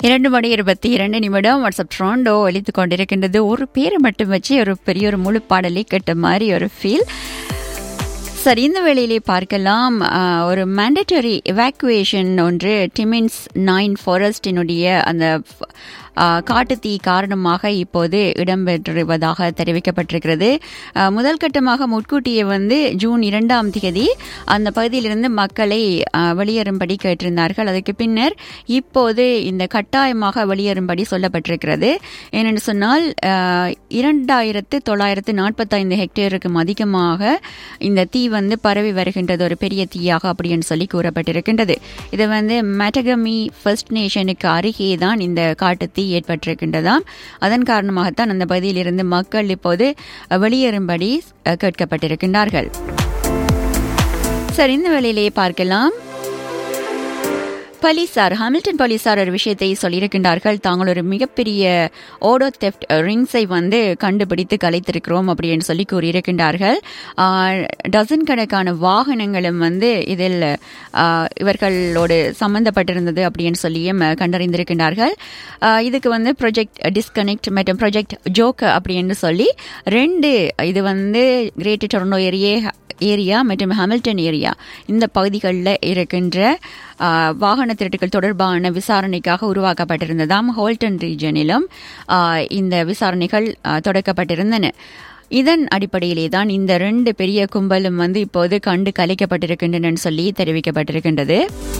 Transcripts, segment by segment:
இரண்டு மணி இருபத்தி இரண்டு நிமிடம் வாட்ஸ்அப் ட்ரோண்டோ ஒழித்து கொண்டிருக்கின்றது ஒரு பேரை மட்டும் வச்சு ஒரு பெரிய ஒரு முழு பாடலை கேட்ட மாதிரி ஒரு ஃபீல் சரி இந்த வேளையிலே பார்க்கலாம் ஆஹ், ஒரு மேண்டட்டரி எவாக்குவேஷன் ஒன்று டிமின்ஸ் நைன் ஃபாரஸ்டினுடைய அந்த ஆஹ், காட்டுத்தீ காரணமாக இப்போது இடம்பெற்றுவதாக தெரிவிக்கப்பட்டிருக்கிறது ஆஹ், முதல் கட்டமாக முன்கூட்டியே வந்து ஜூன் இரண்டாம் தேதி அந்த பகுதியிலிருந்து மக்களை ஆஹ், வெளியேறும்படி கேட்டிருந்தார்கள் அதுக்கு பின்னர் இப்போது இந்த கட்டாயமாக வெளியேறும்படி சொல்லப்பட்டிருக்கிறது ஏனென்று சொன்னால் ஆஹ், இரண்டாயிரத்து தொள்ளாயிரத்து நாற்பத்தைந்து ஹெக்டேருக்கும் அதிகமாக இந்த தீ வந்து பரவி வருகின்றது ஒரு பெரிய தீயாக அப்படின்னு சொல்லி கூறப்பட்டிருக்கின்றது இது வந்து மெட்டகமி ஃபர்ஸ்ட் நேஷனுக்கு அருகே தான் இந்த காட்டுத்தீ ஏற்பட்டிருக்கின்றதாம் அதன் காரணமாகத்தான் அந்த பகுதியிலிருந்து மக்கள் இப்போது வெளியேறும்படி அஹ், கேட்கப்பட்டிருக்கின்றார்கள் சரி இந்த வேளையிலேயே பார்க்கலாம் போலீசார் ஹாமில்டன் போலீசார் ஒரு விஷயத்தை சொல்லியிருக்கின்றார்கள் தாங்கள் ஒரு மிகப்பெரிய ஓடோ தெஃப்ட் ரிங்ஸை வந்து கண்டுபிடித்து கலைத்திருக்கிறோம் அப்படின்னு சொல்லி கூறியிருக்கின்றார்கள் டசன் கணக்கான வாகனங்களும் வந்து இதில் ஆஹ், இவர்களோடு சம்பந்தப்பட்டிருந்தது அப்படின்னு சொல்லியும் அஹ், கண்டறிந்திருக்கின்றார்கள் ஆஹ், இதுக்கு வந்து ப்ரொஜெக்ட் டிஸ்கனெக்ட் மற்றும் ப்ரொஜெக்ட் ஜோக் அப்படின்னு சொல்லி ரெண்டு இது வந்து கிரேட் டொரண்டோ ஏரியே ஏரியா மற்றும் ஹாமில்டன் ஏரியா இந்த பகுதிகளில் இருக்கின்ற ஆ, வாகன திருட்டுகள் தொடர்பான விசாரணைக்காக உருவாக்கப்பட்டிருந்ததாம் ஹோல்டன் ரீஜனிலும் ஆ, இந்த விசாரணைகள் ஆ, தொடக்கப்பட்டிருந்தன இதன் அடிப்படையிலே தான் இந்த ரெண்டு பெரிய கும்பலும் வந்து இப்போது கண்டு கலைக்கப்பட்டிருக்கின்றன சொல்லி தெரிவிக்கப்பட்டிருக்கின்றது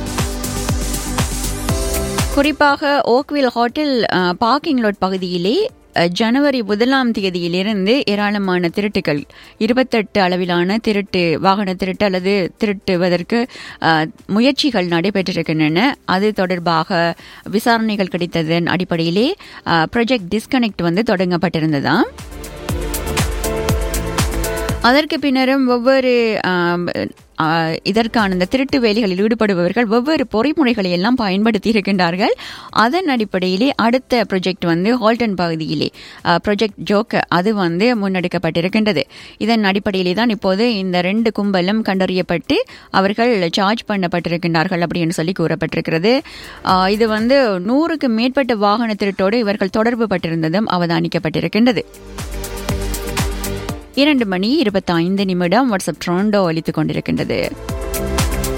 குறிப்பாக ஓக்வில் ஹோட்டல் பார்க்கிங் லாட் பகுதியிலே அஹ், ஜனவரி முதலாம் தேதியிலிருந்து ஏராளமான திருட்டுகள் இருபத்தெட்டு அளவிலான திருட்டு வாகன திருட்டு அல்லது திருட்டுவதற்கு அஹ், முயற்சிகள் நடைபெற்றிருக்கின்றன அது தொடர்பாக விசாரணைகள் கிடைத்ததன் அடிப்படையிலே ப்ரொஜெக்ட் டிஸ்கனெக்ட் வந்து தொடங்கப்பட்டிருந்ததாம் அதற்கு பின்னரும் ஒவ்வொரு ஆம், ஆ, இதற்கான இந்த திருட்டு வேலைகளில் ஈடுபடுபவர்கள் ஒவ்வொரு பொறிமுறைகளை எல்லாம் பயன்படுத்தி இருக்கின்றார்கள் அதன் அடிப்படையிலே அடுத்த ப்ரொஜெக்ட் வந்து ஹால்டன் பகுதியிலே ப்ரொஜெக்ட் ஜோக் அது வந்து முன்னெடுக்கப்பட்டிருக்கின்றது இதன் அடிப்படையிலே தான் இப்போது இந்த ரெண்டு கும்பலும் கண்டறியப்பட்டு அவர்கள் சார்ஜ் பண்ணப்பட்டிருக்கின்றார்கள் அப்படின்னு சொல்லி கூறப்பட்டிருக்கிறது ஆ, இது வந்து நூறுக்கு மேற்பட்ட வாகன திருட்டோடு இவர்கள் தொடர்பு பட்டிருந்ததும் அவதானிக்கப்பட்டிருக்கின்றது இரண்டு மணி இருபத்தைந்து நிமிடம் வாட்ஸ்அப் ட்ரோண்டோ அளித்துக் கொண்டிருக்கின்றது